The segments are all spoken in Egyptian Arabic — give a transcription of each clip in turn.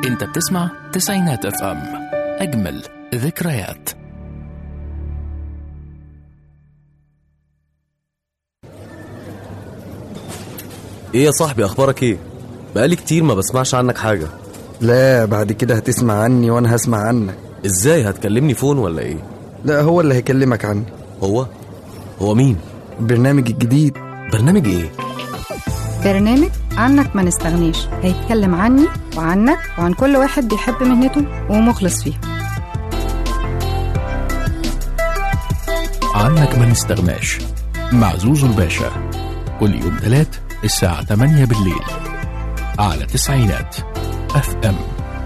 انت بتسمع تسعينات اف ام اجمل ذكريات ايه يا صاحبي اخبارك ايه بقالي كتير ما بسمعش عنك حاجه لا بعد كده هتسمع عني وانا هسمع عنك ازاي هتكلمني فون ولا ايه لا هو اللي هيكلمك عني هو هو مين البرنامج الجديد برنامج ايه برنامج عنك ما نستغنيش هيتكلم عني وعنك وعن كل واحد بيحب مهنته ومخلص فيها عنك ما نستغناش مع زوزو الباشا كل يوم ثلاث الساعة 8 بالليل على تسعينات اف ام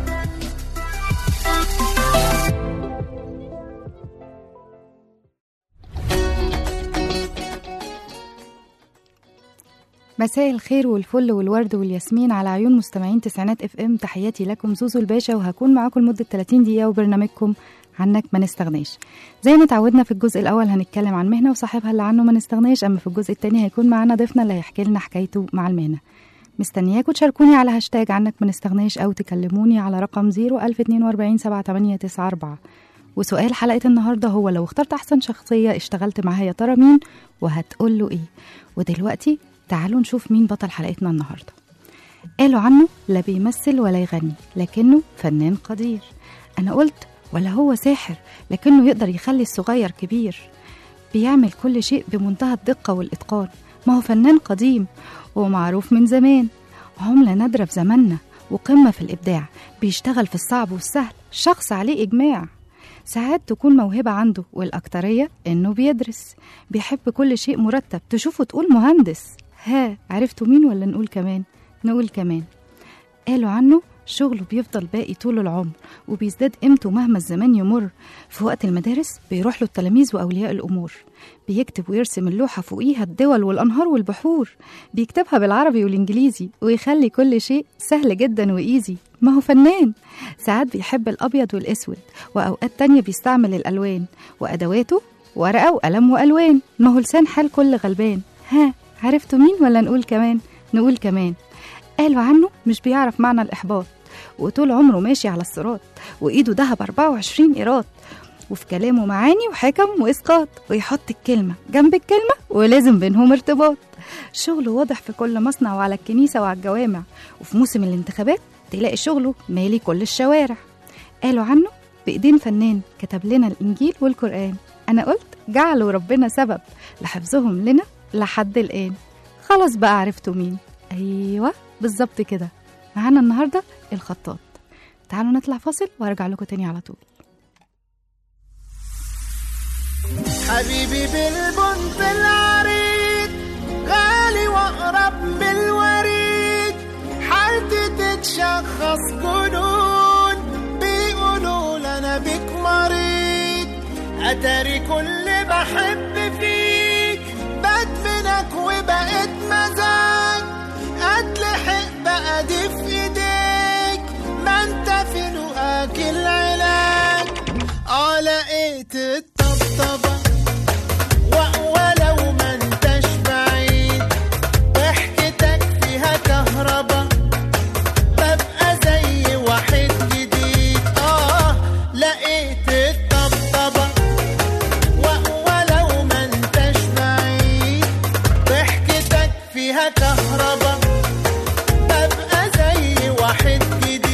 مساء الخير والفل والورد والياسمين على عيون مستمعين تسعينات اف ام تحياتي لكم زوزو الباشا وهكون معاكم لمده 30 دقيقه وبرنامجكم عنك ما نستغناش زي ما اتعودنا في الجزء الاول هنتكلم عن مهنه وصاحبها اللي عنه ما نستغناش اما في الجزء الثاني هيكون معانا ضيفنا اللي هيحكي لنا حكايته مع المهنه مستنياكم تشاركوني على هاشتاج عنك ما نستغناش او تكلموني على رقم 01042 7894 وسؤال حلقه النهارده هو لو اخترت احسن شخصيه اشتغلت معاها يا ترى مين وهتقول له ايه ودلوقتي تعالوا نشوف مين بطل حلقتنا النهارده قالوا عنه لا بيمثل ولا يغني لكنه فنان قدير انا قلت ولا هو ساحر لكنه يقدر يخلي الصغير كبير بيعمل كل شيء بمنتهى الدقة والإتقان ما هو فنان قديم ومعروف من زمان عملة نادرة في زماننا وقمة في الإبداع بيشتغل في الصعب والسهل شخص عليه إجماع ساعات تكون موهبة عنده والأكترية إنه بيدرس بيحب كل شيء مرتب تشوفه تقول مهندس ها عرفتوا مين ولا نقول كمان نقول كمان قالوا عنه شغله بيفضل باقي طول العمر وبيزداد قيمته مهما الزمان يمر في وقت المدارس بيروح له التلاميذ وأولياء الأمور بيكتب ويرسم اللوحة فوقيها الدول والأنهار والبحور بيكتبها بالعربي والإنجليزي ويخلي كل شيء سهل جدا وإيزي ما هو فنان ساعات بيحب الأبيض والأسود وأوقات تانية بيستعمل الألوان وأدواته ورقة وقلم وألوان ما هو لسان حال كل غلبان ها عرفتوا مين ولا نقول كمان نقول كمان قالوا عنه مش بيعرف معنى الإحباط وطول عمره ماشي على الصراط وإيده دهب 24 قيراط وفي كلامه معاني وحكم وإسقاط ويحط الكلمة جنب الكلمة ولازم بينهم ارتباط شغله واضح في كل مصنع وعلى الكنيسة وعلى الجوامع وفي موسم الانتخابات تلاقي شغله مالي كل الشوارع قالوا عنه بإيدين فنان كتب لنا الإنجيل والقرآن أنا قلت جعلوا ربنا سبب لحفظهم لنا لحد الآن خلاص بقى عرفتوا مين أيوة بالظبط كده معانا النهاردة الخطاط تعالوا نطلع فاصل وارجع لكم تاني على طول حبيبي بالبنت العريض غالي واقرب من الوريد حالتي تتشخص جنون بيقولوا لنا بيك مريض اتاري كل بحب فيك بدفنك وبقيت مزاج اتلحق بقى دي في ايديك ما انت في لقاك العلاج اه لقيت الطبطبة و- ولو ما انتش بعيد ضحكتك فيها كهربا ببقى زي واحد جديد اه لقيت الطبطبة و- ولو ما انتش بعيد ضحكتك فيها كهربا ببقى زي واحد جديد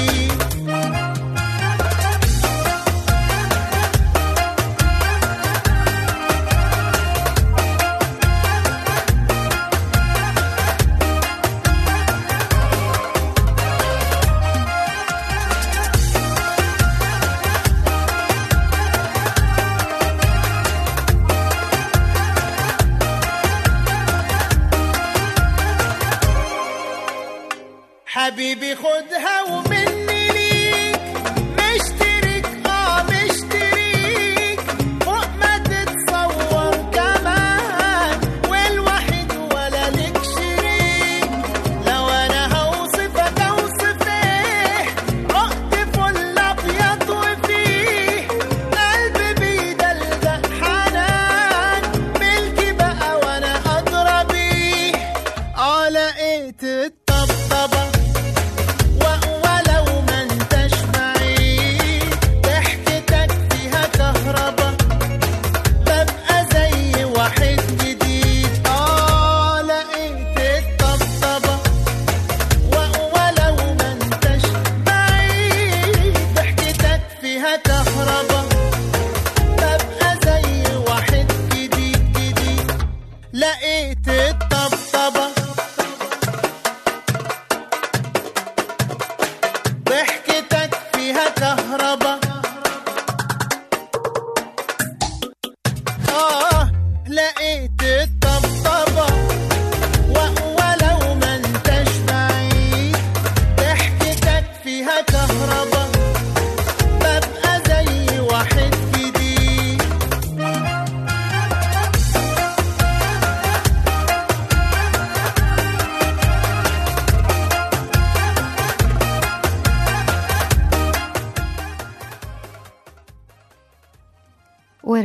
حبيبي خدها ومني ليك مشترك اه مشتريك فوق ما تتصور كمان والوحيد ولا لك شريك لو انا هوصفك اوصف ايه عقد فل ابيض وفيه قلبي بيدلدق حنان ملكي بقى وانا ادرى بيه اه لقيت الطبطبة و- ولو ما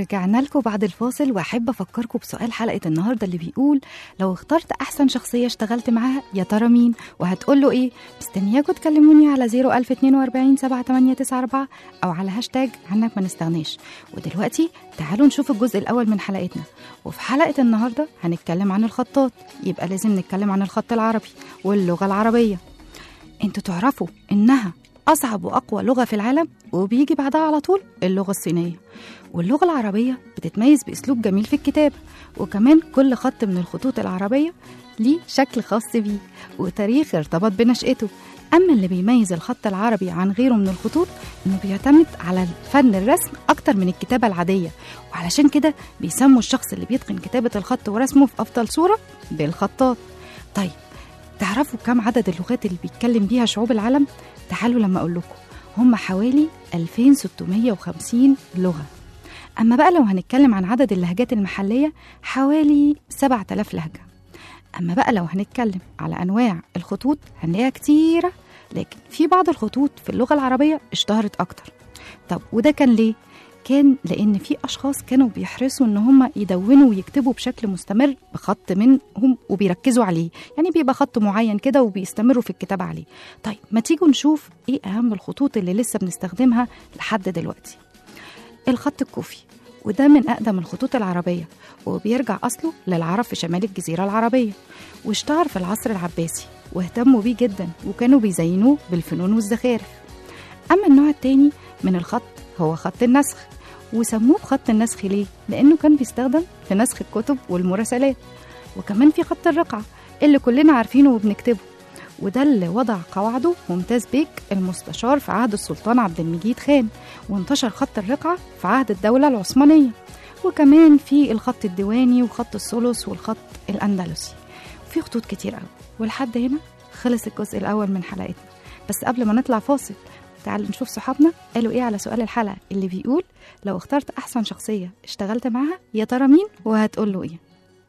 ورجعنا لكم بعد الفاصل واحب افكركم بسؤال حلقه النهارده اللي بيقول لو اخترت احسن شخصيه اشتغلت معاها يا ترى مين وهتقول له ايه مستنياكم تكلموني على 01042 7894 او على هاشتاج عنك ما نستغناش ودلوقتي تعالوا نشوف الجزء الاول من حلقتنا وفي حلقه النهارده هنتكلم عن الخطاط يبقى لازم نتكلم عن الخط العربي واللغه العربيه انتوا تعرفوا انها اصعب واقوى لغه في العالم وبيجي بعدها على طول اللغه الصينيه واللغه العربيه بتتميز باسلوب جميل في الكتابه وكمان كل خط من الخطوط العربيه ليه شكل خاص بيه وتاريخ ارتبط بنشأته أما اللي بيميز الخط العربي عن غيره من الخطوط إنه بيعتمد على فن الرسم أكتر من الكتابة العادية وعلشان كده بيسموا الشخص اللي بيتقن كتابة الخط ورسمه في أفضل صورة بالخطاط طيب تعرفوا كم عدد اللغات اللي بيتكلم بيها شعوب العالم؟ تعالوا لما أقول لكم هم حوالي 2650 لغة أما بقى لو هنتكلم عن عدد اللهجات المحلية حوالي 7000 لهجة أما بقى لو هنتكلم على أنواع الخطوط هنلاقيها كتيرة لكن في بعض الخطوط في اللغة العربية اشتهرت أكتر طب وده كان ليه؟ كان لأن في أشخاص كانوا بيحرصوا إن هم يدونوا ويكتبوا بشكل مستمر بخط منهم وبيركزوا عليه يعني بيبقى خط معين كده وبيستمروا في الكتابة عليه طيب ما تيجوا نشوف إيه أهم الخطوط اللي لسه بنستخدمها لحد دلوقتي الخط الكوفي وده من أقدم الخطوط العربية وبيرجع أصله للعرب في شمال الجزيرة العربية واشتهر في العصر العباسي واهتموا بيه جدا وكانوا بيزينوه بالفنون والزخارف أما النوع التاني من الخط هو خط النسخ وسموه بخط النسخ ليه؟ لأنه كان بيستخدم في نسخ الكتب والمراسلات وكمان في خط الرقعة اللي كلنا عارفينه وبنكتبه وده اللي وضع قواعده ممتاز بيك المستشار في عهد السلطان عبد المجيد خان وانتشر خط الرقعة في عهد الدولة العثمانية وكمان في الخط الديواني وخط الثلث والخط الأندلسي في خطوط كتير قوي ولحد هنا خلص الجزء الأول من حلقتنا بس قبل ما نطلع فاصل تعالوا نشوف صحابنا قالوا ايه على سؤال الحلقة اللي بيقول لو اخترت أحسن شخصية اشتغلت معاها يا ترى مين وهتقول له ايه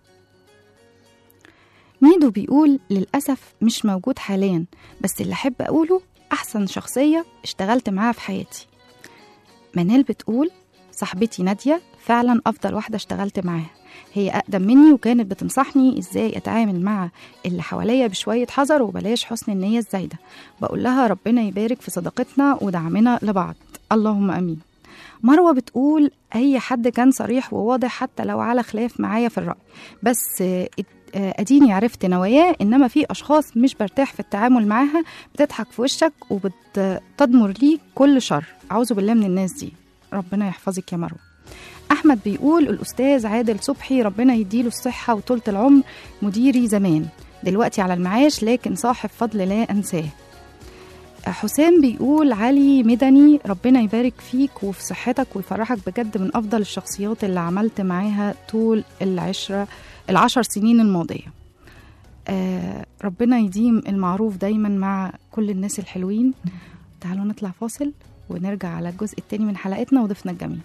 ميدو بيقول للأسف مش موجود حاليا بس اللي أحب أقوله أحسن شخصية اشتغلت معاها في حياتي منال بتقول صاحبتي نادية فعلا أفضل واحدة اشتغلت معاها هي أقدم مني وكانت بتنصحني إزاي أتعامل مع اللي حواليا بشوية حذر وبلاش حسن النية الزايدة بقول لها ربنا يبارك في صداقتنا ودعمنا لبعض اللهم أمين مروة بتقول أي حد كان صريح وواضح حتى لو على خلاف معايا في الرأي بس آه، آه، اديني عرفت نواياه انما في اشخاص مش برتاح في التعامل معاها بتضحك في وشك وبتضمر ليك كل شر اعوذ بالله من الناس دي ربنا يحفظك يا مروه احمد بيقول الاستاذ عادل صبحي ربنا يديله الصحه وطولة العمر مديري زمان دلوقتي على المعاش لكن صاحب فضل لا انساه حسام بيقول علي مدني ربنا يبارك فيك وفي صحتك ويفرحك بجد من افضل الشخصيات اللي عملت معاها طول العشره العشر سنين الماضيه آه ربنا يديم المعروف دايما مع كل الناس الحلوين تعالوا نطلع فاصل ونرجع على الجزء التاني من حلقتنا وضيفنا الجميل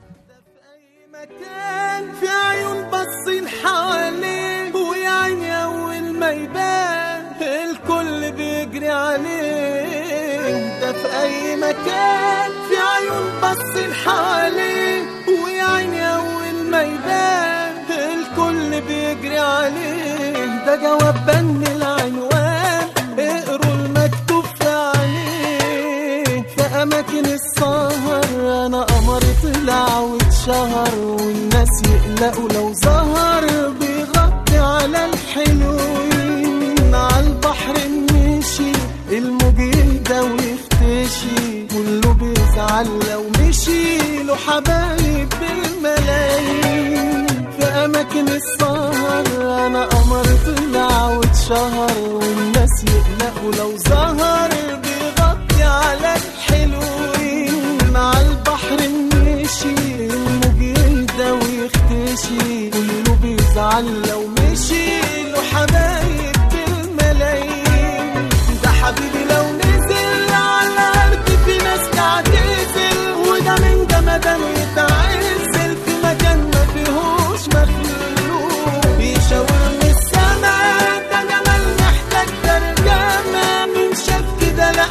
مكان في عيون باصين حواليه ويا عيني اول ما يبان الكل بيجري عليه ده في اي مكان في عيون باصين حواليه ويا عيني اول ما يبان الكل بيجري عليه ده جواب بن العنوان اقروا المكتوب في عليه في اماكن السهر انا قمر طلع واتشهر والناس يقلقوا لو ظهر بيغطي على الحلوين على البحر مشي الموج يهدى ويختشي كله بيزعل لو مشي له حبايب بالملايين في اماكن السهر انا قمر طلع واتشهر والناس يقلقوا لو ظهر بيغطي على الحلوين مع البحر مشي الموج يهدى ويختشي كله بيزعل لو مشي له حبايب بالملايين ده حبيبي لو نزل على الارض في ناس تعتزل وده من جمدان يتعزل في مكان ما فيهوش مخلوق بيشاور من السما ده جمال محتاج ترجمة من شاف كده لا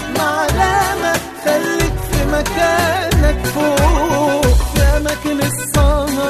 معلمة خليك في مكانك فوق في أماكن السهر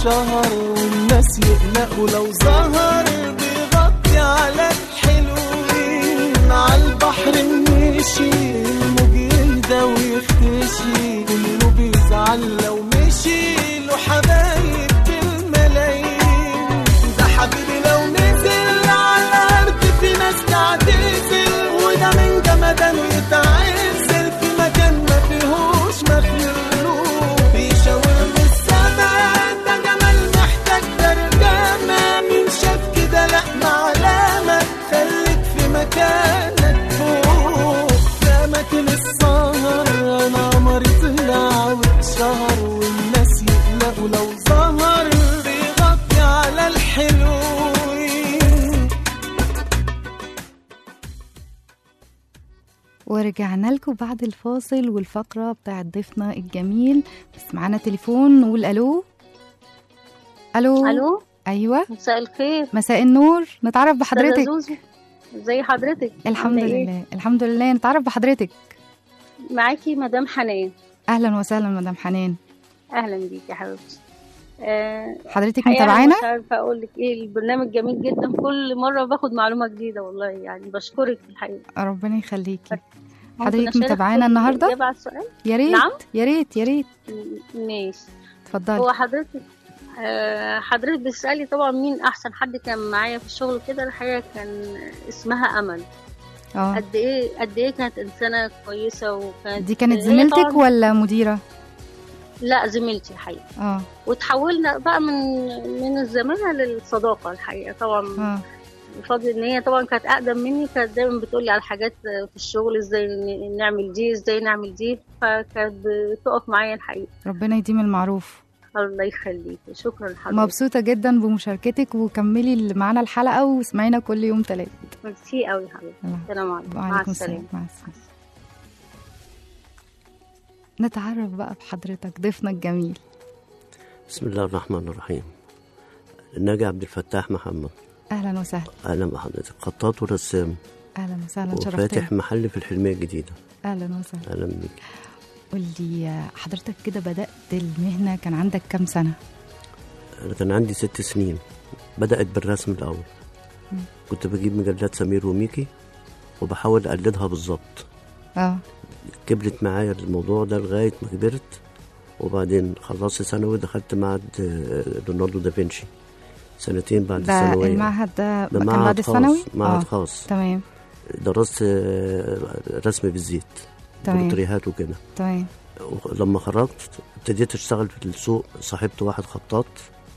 واتشهر والناس يقلقوا لو ظهر بيغطي على الحلوين عالبحر مشي الموج يهدى ويختشي كله بيزعل لو مشي له حبايب بالملايين ده حبيبي لو نزل على الارض في ناس تعتزل وده من جمدانه يتعزل في مكان ما فيهوش مخلوق بيشاور من السما ده جمال محتاج ترجمة مين شاف كده لا معلمة خليك في مكانك فوق في أماكن السهر أنا قمري طلع واتشهر والناس يقلقوا لو ظهر بيغطي على الحلوين ورجعنا لكم بعد الفاصل والفقرة بتاعت ضيفنا الجميل بس معانا تليفون نقول ألو ألو الو أيوة مساء الخير مساء النور نتعرف أستاذة بحضرتك زوزو ازي حضرتك الحمد عاملة إيه؟ لله الحمد لله نتعرف بحضرتك معاكي مدام حنان أهلا وسهلا مدام حنان اهلا بيك يا حبيبتي آه حضرتك الحقيقة أنا متابعانا مش عارفه اقول لك ايه البرنامج جميل جدا كل مره باخد معلومه جديده والله يعني بشكرك الحقيقه ربنا يخليكي ممكن حضرتك أشارك متابعانا في النهاردة؟ الإجابة على السؤال يا ريت نعم؟ يا ريت يا ريت م- ماشي اتفضلي هو حضرتك آه حضرتك بتسألي طبعا مين أحسن حد كان معايا في الشغل كده الحقيقة كان اسمها أمل اه قد إيه قد إيه كانت إنسانة كويسة وكانت دي كانت هي زميلتك طبعاً- ولا مديرة لا زميلتي الحقيقة اه وتحولنا بقى من من الزمالة للصداقة الحقيقة طبعا اه بفضل ان هي طبعا كانت اقدم مني كانت دايما بتقولي على حاجات في الشغل ازاي ن- نعمل دي ازاي نعمل دي فكانت بتقف معايا الحقيقة ربنا يديم المعروف الله يخليك شكرا لحضرتك مبسوطة جدا بمشاركتك وكملي اللي معانا الحلقة واسمعينا كل يوم تلات ميرسي قوي يا حبيبتي الله. السلام عليكم مع وعليكم السلامة السلام مع السلامة نتعرف بقى بحضرتك ضيفنا الجميل بسم الله الرحمن الرحيم ناجي عبد الفتاح محمد اهلا وسهلا اهلا بحضرتك خطاط ورسام اهلا وسهلا وفاتح شرفتنا محل في الحلمية الجديدة اهلا وسهلا اهلا بيك قول لي آه، حضرتك كده بدأت المهنة كان عندك كام سنة انا كان عندي ست سنين بدأت بالرسم الاول كنت بجيب مجلات سمير وميكي وبحاول اقلدها بالظبط اه كبرت معايا الموضوع ده لغاية ما كبرت وبعدين خلصت ثانوي دخلت معهد آه، ليوناردو دافنشي سنتين بعد ده الثانوية المعهد ده ده كان معهد بعد خاص الثانوي معهد آه. خاص تمام درست آه، رسم بالزيت تمام. بورتريهات وكده تمام لما خرجت ابتديت اشتغل في السوق صاحبت واحد خطاط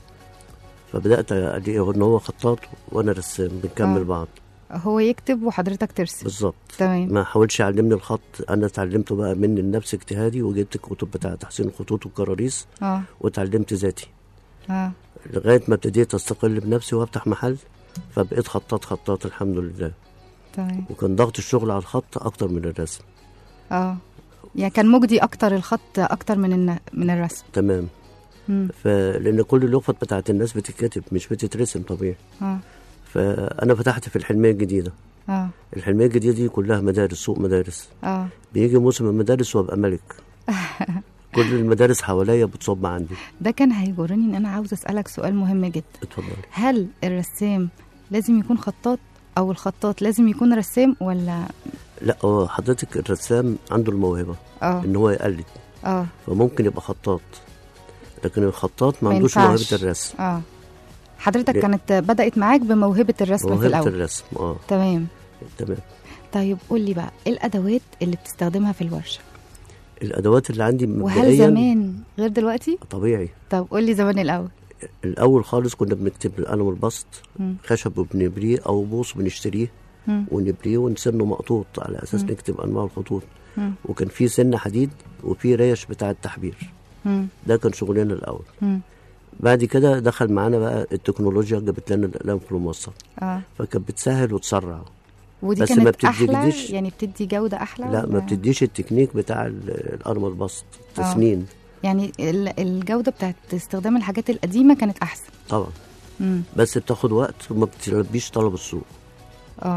فبدات الاقي ان هو خطاط وانا رسام بنكمل آه. بعض هو يكتب وحضرتك ترسم بالظبط تمام ما حاولش يعلمني الخط انا اتعلمته بقى مني لنفسي اجتهادي وجبت الكتب بتاع تحسين الخطوط والكراريس اه واتعلمت ذاتي اه لغايه ما ابتديت استقل بنفسي وافتح محل فبقيت خطاط خطاط الحمد لله تمام وكان ضغط الشغل على الخط اكتر من الرسم اه يعني كان مجدي اكتر الخط اكتر من الن... من الرسم تمام مم. فلان كل اللغات بتاعت الناس بتتكتب مش بتترسم طبيعي اه فانا فتحت في الحلميه الجديده اه الحلميه الجديده دي كلها مدارس سوق مدارس اه بيجي موسم المدارس وابقى ملك كل المدارس حواليا بتصب عندي ده كان هيجرني ان انا عاوزه اسالك سؤال مهم جدا اتفضلي هل الرسام لازم يكون خطاط او الخطاط لازم يكون رسام ولا لا هو حضرتك الرسام عنده الموهبه اه ان هو يقلد اه فممكن يبقى خطاط لكن الخطاط ما ما عندوش ينفعش. موهبه الرسم اه حضرتك ليه؟ كانت بدأت معاك بموهبة الرسم في موهبه الأول الرسم اه تمام تمام طيب قول لي بقى ايه الأدوات اللي بتستخدمها في الورشة الادوات اللي عندي وهل مبدئيا زمان غير دلوقتي طبيعي طب قول لي زمان الأول الاول خالص كنا بنكتب بالقلم البسط مم. خشب وبنبريه او بوص بنشتريه مم. ونبريه ونسنه مقطوط على اساس نكتب انواع الخطوط مم. وكان في سن حديد وفي ريش بتاع التحبير مم. ده كان شغلنا الاول مم. بعد كده دخل معانا بقى التكنولوجيا جابت لنا الاقلام في الموصل اه فكانت بتسهل وتسرع ودي بس ما كانت أحلى بتديكيش- يعني بتدي جودة أحلى لا ما ولا- بتديش التكنيك بتاع ال- القلم البسط تسنين يعني ال- الجودة بتاعت استخدام الحاجات القديمة كانت أحسن طبعا مم. بس بتاخد وقت وما بتلبيش طلب السوق اه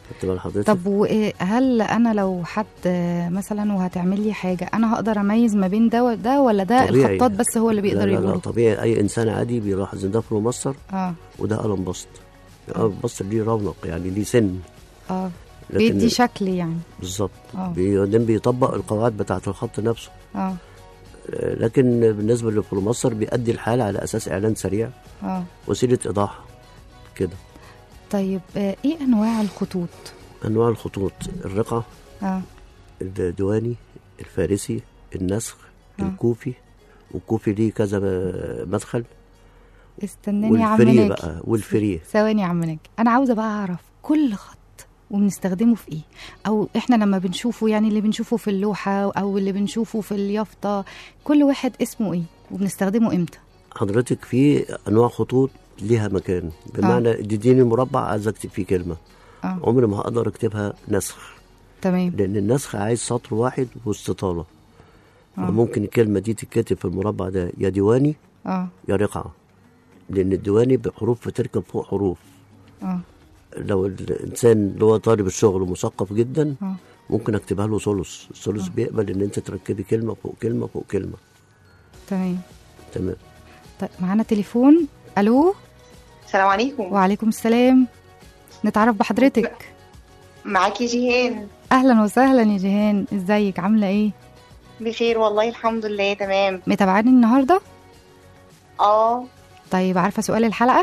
خدت بال حضرتك طب وهل انا لو حد آه، مثلا وهتعمل لي حاجه انا هقدر اميز ما بين ده وده ولا ده طبيعي. الخطاط بس هو اللي لا بيقدر لا لا يقوله طبيعي اي انسان عادي بيلاحظ ان ده فلوماستر اه وده قلم بسط القلم البسط ليه رونق يعني ليه سن اه لكن بيدي شكل يعني بالظبط اه بي- بعدين بيطبق القواعد بتاعه الخط نفسه اه آه، لكن بالنسبه للفلوماستر بيأدي الحاله على اساس اعلان سريع اه وسيله ايضاح كده طيب آه، ايه انواع الخطوط انواع الخطوط الرقعه اه الديواني الفارسي النسخ آه. الكوفي والكوفي ليه كذا م- مدخل استناني يا عم والفري ناجي بقى والفري ثواني يا عم ناجي انا عاوزه بقى اعرف كل خط وبنستخدمه في ايه او احنا لما بنشوفه يعني اللي بنشوفه في اللوحه او اللي بنشوفه في اليافطه كل واحد اسمه ايه وبنستخدمه امتى حضرتك في انواع خطوط ليها مكان بمعنى تديني مربع عايز اكتب فيه كلمه اه عمري ما هقدر اكتبها نسخ تمام لان النسخ عايز سطر واحد واستطاله آه. فممكن الكلمه دي تتكتب في المربع ده يا ديواني اه يا رقعه لان الديواني بحروف بتركب فوق حروف اه لو الانسان اللي هو طالب الشغل مثقف جدا اه ممكن اكتبها له ثلث الثلث بيقبل ان انت تركبي كلمه فوق كلمه فوق كلمه تمام تمام طيب معانا تليفون الو السلام عليكم وعليكم السلام نتعرف بحضرتك معاكي جيهان اهلا وسهلا يا جيهان ازيك عامله ايه بخير والله الحمد لله تمام متابعاني النهارده اه طيب عارفه سؤال الحلقه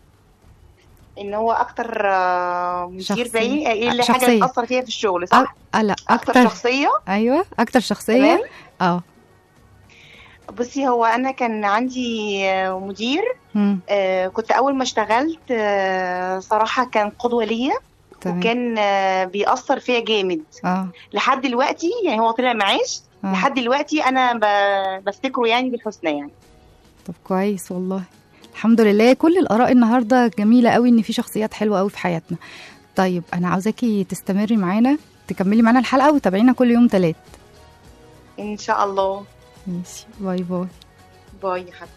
ان هو اكتر آه، مدير شخصية. باين ايه اللي شخصية. حاجه اثر فيها في الشغل أ... صح آه لا اكتر اكتر شخصيه ايوه اكتر شخصيه تمام اه بصي هو انا كان عندي آه، مدير مم. آه، كنت اول ما اشتغلت آه، صراحه كان قدوه ليا تمام وكان آه، بيأثر فيا جامد اه لحد دلوقتي يعني هو طلع معاش آه. لحد دلوقتي انا ب- بفتكره يعني بالحسنى يعني طب كويس والله الحمد لله كل الاراء النهارده جميله قوي ان في شخصيات حلوه قوي في حياتنا طيب انا عاوزاكي تستمري معانا تكملي معانا الحلقه وتابعينا كل يوم تلات ان شاء الله ماشي باي باي باي يا حبيبي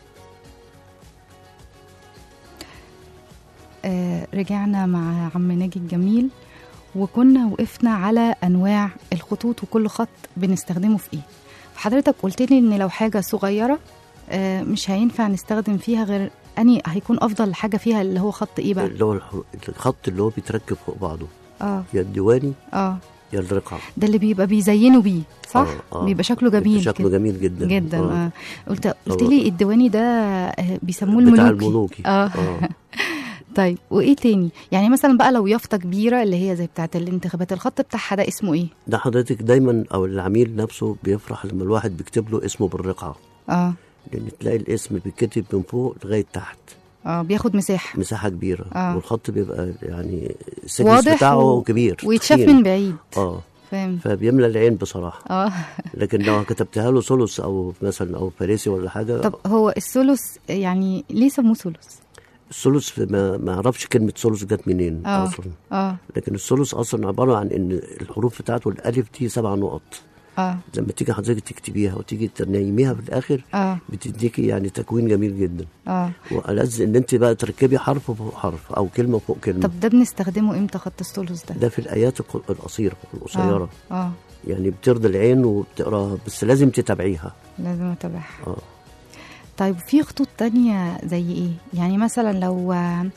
آه رجعنا مع عم ناجي الجميل وكنا وقفنا على انواع الخطوط وكل خط بنستخدمه في ايه فحضرتك قلت لي ان لو حاجه صغيره آه مش هينفع نستخدم فيها غير اني هيكون افضل حاجه فيها اللي هو خط ايه بقى اللي هو الحر- الخط اللي هو بيتركب فوق بعضه اه يا الديواني اه يا الرقعه ده اللي بيبقى بيزينوا بيه صح آه، آه. بيبقى شكله جميل شكله كده. جميل جدا جدا آه. آه. قلت قلت طبعا. لي الديواني ده آه، بيسموه بتاع الملوكي الملوكي اه آه. طيب وايه تاني يعني مثلا بقى لو يافطه كبيره اللي هي زي بتاعه الانتخابات الخط بتاعها ده اسمه ايه ده حضرتك دايما او العميل نفسه بيفرح لما الواحد بيكتب له اسمه بالرقعه اه لان تلاقي الاسم بيتكتب من فوق لغايه تحت اه بياخد مساحه مساحه كبيره آه. والخط بيبقى يعني السكنس واضح بتاعه و- كبير ويتشاف تخين. من بعيد اه فاهم فبيملى العين بصراحه اه لكن لو كتبتها له ثلث او مثلا او فارسي ولا حاجه طب هو الثلث يعني ليه سموه ثلث الثلث ما ما اعرفش كلمه ثلث جت منين اه اصلا اه لكن الثلث اصلا عباره عن ان الحروف بتاعته الالف دي سبع نقط اه لما تيجي حضرتك تكتبيها وتيجي تنيميها في الاخر اه بتديكي يعني تكوين جميل جدا اه والذ ان انت بقى تركبي حرف فوق حرف او كلمه فوق كلمه طب ده بنستخدمه امتى خط الثلث ده ده في الايات الق- القصيره القصيره اه, آه. يعني بترضي العين وبتقراها بس لازم تتابعيها لازم اتابعها اه طيب في خطوط تانية زي ايه يعني مثلا لو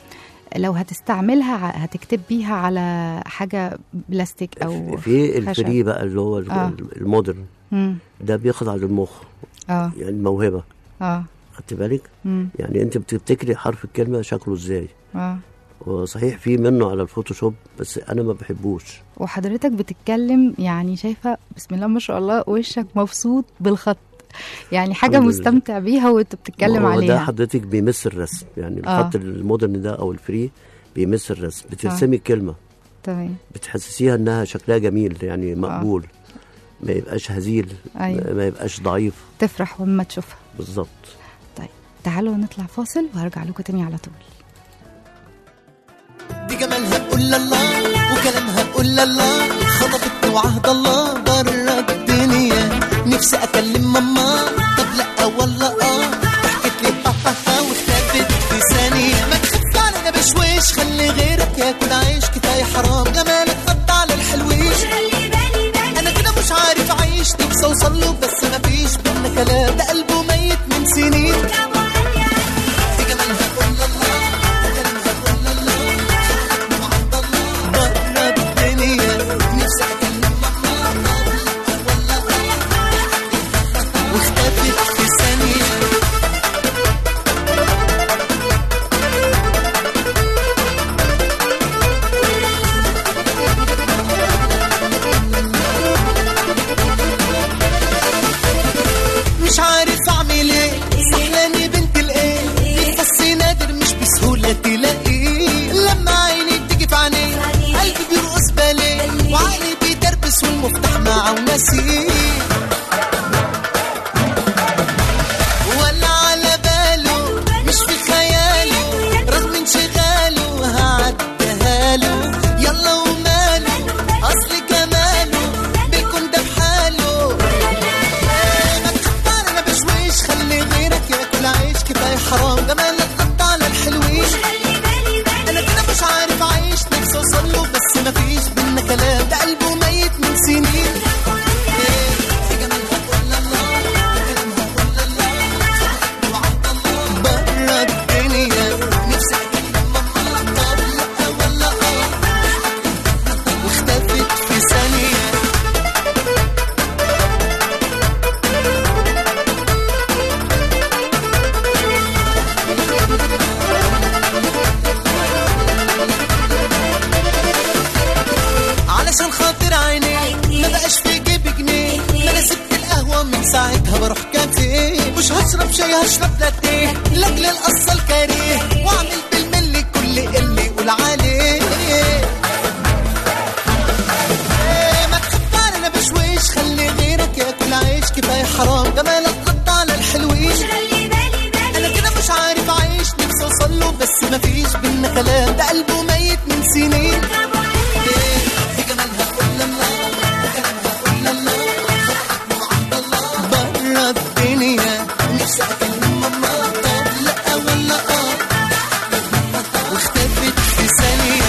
لو هتستعملها ع- هتكتب بيها على حاجة بلاستيك او في خشب. الفري بقى اللي هو ال- آه. المودرن مم. ده بيخضع للمخ اه يعني موهبه اه خدت بالك مم. يعني انت بتفتكري حرف الكلمه شكله ازاي اه وصحيح في منه على الفوتوشوب بس انا ما بحبوش وحضرتك بتتكلم يعني شايفة بسم الله ما شاء الله وشك مبسوط بالخط يعني حاجة الحمد لله. مستمتع بيها وانت بتتكلم هو ده عليها حضرتك بيمس الرسم يعني آه. الخط المودرن ده او الفري بيمس الرسم بترسمي الكلمه تمام بتحسسيها انها شكلها جميل يعني مقبول ما يبقاش هزيل أيوة. ما- ما يبقاش ضعيف تفرح لما تشوفها بالظبط طيب تعالوا نطلع فاصل وهرجع لكم تاني على طول دي جمالها قول الله وكلامها قول الله خطبتني وعهد الله بره الدنيا نفسي اكلم ماما طب لا والله اه ضحكت لي ها ها ها واختفت في ثانية ما تخف علينا بشويش خلي غيرك ياكل عيش كفاية حرام جمالك جمالك غطى على الحلوين انا كده مش عارف اعيش نفسي اوصل له بس مفيش بينا كلام ده قلبه ميت من سنين إيه، في جمالها قول الله وكلامها قول الله وعبد الله بره الدنيا نفسي اكلم ماما طب لا ولا اه واختفت في ثانيه علشان خاطر عيني ما بقاش في جيبي جنيه ما انا سبت القهوه من ساعتها بروح كافيه مش هشرب شاي هشرب لاتيه لاجل القصه الكاريه واعمل بالملي كل اللي يقول عليه إيه، ما تخبر انا بشويش خلي غيرك ياكل عيش كفايه حرام جمالك غطى على الحلوين انا كده مش عارف اعيش نفسي اوصل له بس مفيش بينا كلام ده قلبه ميت من سنين إيه، في جمالها قول الله وكلامها قول الله وعبد الله بره الدنيا نفسي اكلم ماما طب لا ولا اه واختفت في ثانيه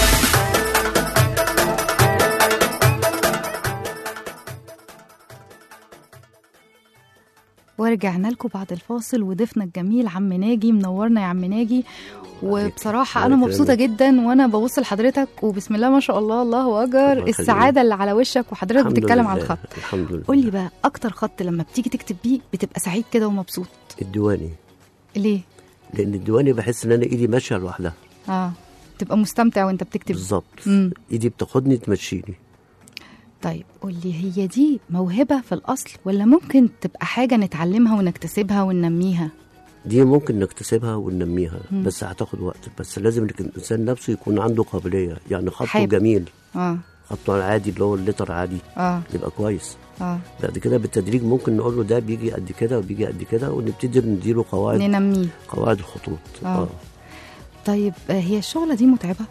ورجعنا لكم بعد الفاصل وضيفنا الجميل عم ناجي منورنا يا عم ناجي وبصراحة أنا الله مبسوطة يكرمك. جدا وأنا ببص لحضرتك وبسم الله ما شاء الله الله أكبر الله يخليك. السعادة اللي على وشك وحضرتك الحمد بتتكلم على لله، الخط الحمد لله قول لي بقى أكتر خط لما بتيجي تكتب بيه بتبقى سعيد كده ومبسوط الديواني ليه؟ لان الديواني بحس ان انا ايدي ماشيه لوحدها اه تبقى مستمتع وانت بتكتب بالظبط مم. ايدي بتاخدني تمشيني طيب قول لي هي دي موهبة في الأصل ولا ممكن تبقى حاجة نتعلمها ونكتسبها وننميها دي ممكن نكتسبها وننميها مم. بس هتاخد وقت بس لازم الك- الانسان نفسه يكون عنده قابليه يعني خطه حابب. جميل اه خطه العادي اللي هو اللتر عادي اه يبقى كويس اه بعد كده بالتدريج ممكن نقول له ده بيجي قد كده وبيجي قد كده ونبتدي نديله قواعد ننميه قواعد الخطوط آه. اه طيب آه، هي الشغلة دي متعبة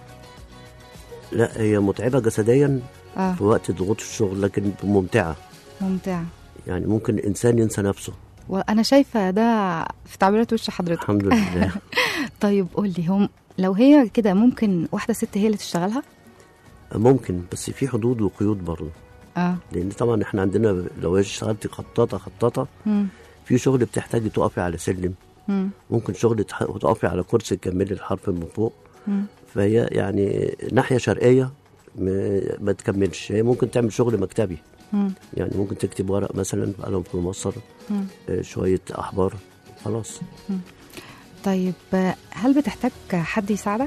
لا هي متعبه جسديا اه في وقت ضغوط الشغل لكن ممتعه ممتعة يعني ممكن الانسان ينسى نفسه وانا شايفه ده في تعبيرات وش حضرتك الحمد لله طيب قول لي هم لو هي كده ممكن واحده ست هي اللي تشتغلها ممكن بس في حدود وقيود برضه اه لان طبعا احنا عندنا لو اشتغلتي خطاطه خطاطه مم. في شغل بتحتاجي تقفي على سلم مم. ممكن شغل تح- تقفي على كرسي تكملي الحرف من فوق مم. فهي يعني ناحيه شرقيه ما, ما تكملش هي ممكن تعمل شغل مكتبي مم. يعني ممكن تكتب ورق مثلا بقلم في مصر مم. آه، شويه احبار خلاص طيب آه، هل بتحتاج حد يساعدك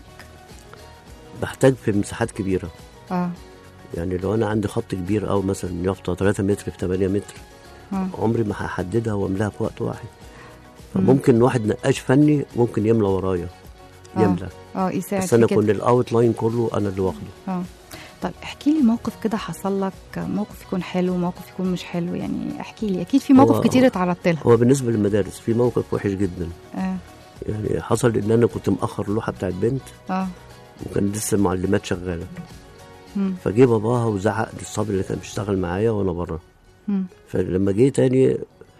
بحتاج في مساحات كبيره اه يعني لو انا عندي خط كبير او مثلا يافطه 3 متر في 8 متر اه عمري ما هحددها واملاها في وقت واحد فممكن واحد نقاش فني ممكن يملى ورايا آه. يملى اه يساعد بس انا في كده. كل الاوت لاين كله انا اللي واخده اه طب احكي لي موقف كده حصل لك موقف يكون حلو موقف يكون مش حلو يعني احكي لي اكيد في هو- مواقف كتير اتعرضت لها هو بالنسبه للمدارس في موقف وحش جدا اه يعني حصل ان انا كنت مأخر اللوحه بتاعت بنت اه وكان لسه المعلمات شغاله مم. فجه باباها وزعق للصبي اللي كان بيشتغل معايا وانا بره مم. فلما جه تاني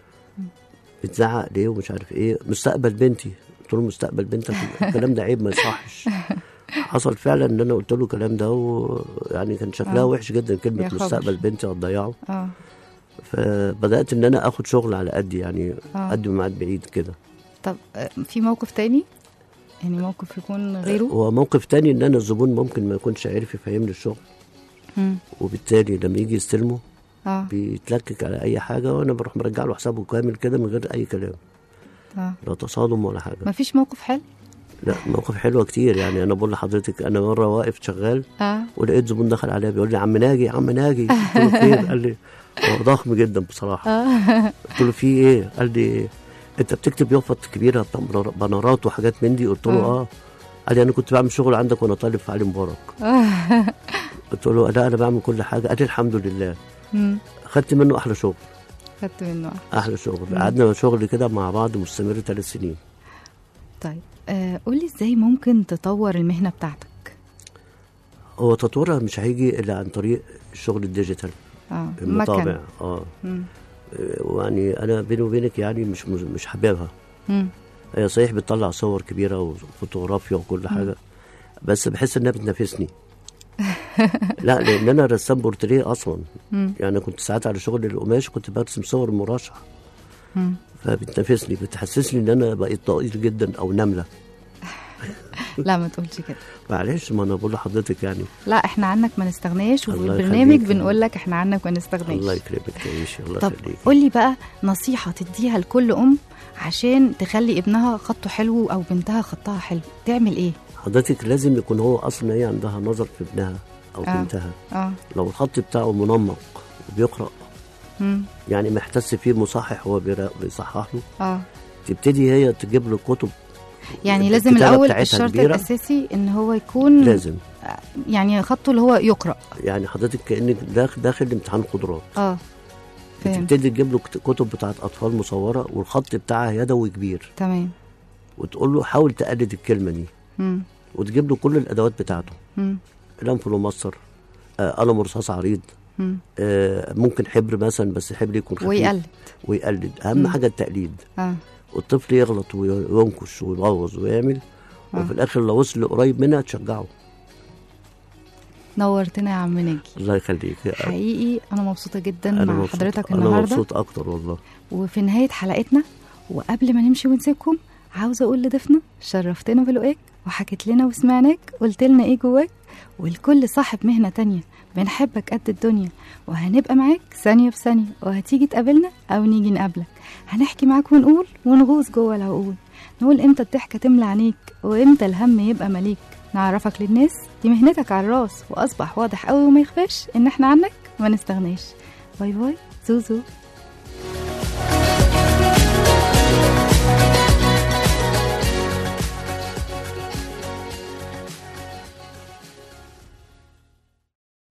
بتزعق ليه ومش عارف ايه مستقبل بنتي قلت له مستقبل بنتك الكلام ده عيب ما يصحش حصل فعلا ان انا قلت له الكلام ده ويعني كان شكلها آه. وحش جدا يا كلمه خبر. مستقبل بنتي هتضيعه اه فبدات ان انا اخد شغل على قدي يعني آه. قد ميعاد بعيد كده طب آه، في موقف تاني يعني موقف يكون غيره هو موقف تاني ان انا الزبون ممكن ما يكونش عارف يفهمني الشغل مم. وبالتالي لما يجي يستلمه اه بيتلكك على اي حاجه وانا بروح مرجع له حسابه كامل كده من غير اي كلام اه لا تصادم ولا حاجه مفيش موقف حلو لا موقف حلوه كتير يعني انا بقول لحضرتك انا مره واقف شغال اه ولقيت زبون دخل عليا بيقول لي عم ناجي عم ناجي قلت له خير قال لي هو ضخم جدا بصراحه قلت له في ايه قال لي انت بتكتب يافط كبيره بتاع بنر- بنرات وحاجات من دي قلت له آه. اه قال لي انا كنت بعمل شغل عندك وانا طالب في علي مبارك قلت له لا انا بعمل كل حاجه قال لي الحمد لله مم. خدت منه احلى شغل خدت منه احلى شغل قعدنا شغل كده مع بعض مستمر ثلاث سنين طيب آه قولي ازاي ممكن تطور المهنه بتاعتك هو تطويرها مش هيجي الا عن طريق الشغل الديجيتال اه المطابع مكن. اه مم. يعني انا بيني وبينك يعني مش مش حاببها مم. هي صحيح بتطلع صور كبيره وفوتوغرافيا وكل حاجه بس بحس انها بتنافسني لا لان انا رسام بورتريه اصلا مم. يعني كنت ساعات على شغل القماش كنت برسم صور مرشح مم. فبتنافسني بتحسسني ان انا بقيت ضئيل جدا او نمله لا ما تقولش كده معلش ما انا بقول لحضرتك يعني لا احنا عنك ما نستغناش وفي الله البرنامج يخليك. بنقول لك احنا عنك ما الله نستغناش يكرمك تعيشي الله طب يخليك قولي بقى نصيحة تديها لكل أم عشان تخلي ابنها خطه حلو أو بنتها خطها حلو تعمل إيه؟ حضرتك لازم يكون هو اصلا هي عندها نظر في ابنها او آه. بنتها اه لو الخط بتاعه منمق وبيقرا مم. يعني محتس فيه مصحح هو بيرا- بيصحح له اه تبتدي هي تجيب له كتب يعني لازم الكتابة الأول بتاعتها الشرط كبيرة. الأساسي إن هو يكون لازم يعني خطه اللي هو يقرأ يعني حضرتك كانك داخل داخل امتحان قدرات اه فهمت تبتدي تجيب له كت- كتب بتاعت اطفال مصوره والخط بتاعها يدوي كبير تمام وتقول له حاول تقلد الكلمه دي مم. وتجيب له كل الادوات بتاعته مم. قلم فلوماستر آه قلم رصاص عريض مم. آه ممكن حبر مثلا بس حبر يكون خفيف ويقلد ويقلد اهم مم. حاجه التقليد اه والطفل يغلط وينكش ويبوظ ويعمل آه. وفي الاخر لو وصل قريب منها تشجعه نورتنا يا عم ناجي الله يخليك حقيقي أنا مبسوطة جدا أنا مع مبسوط- حضرتك انا النهاردة مبسوط اكتر والله وفي نهاية حلقتنا وقبل ما نمشي ونسيبكم عاوزة أقول لضيفنا شرفتنا بلقاك وحكيت لنا وسمعناك قلت لنا إيه جواك والكل صاحب مهنة تانية بنحبك قد الدنيا وهنبقى معاك ثانية بثانية وهتيجي تقابلنا أو نيجي نقابلك هنحكي معاك ونقول ونغوص جوه العقول نقول إمتى الضحكة تملى عينيك وإمتى الهم يبقى مليك نعرفك للناس دي مهنتك على الراس وأصبح واضح قوي وما يخفاش إن إحنا عنك ما نستغناش باي باي زوزو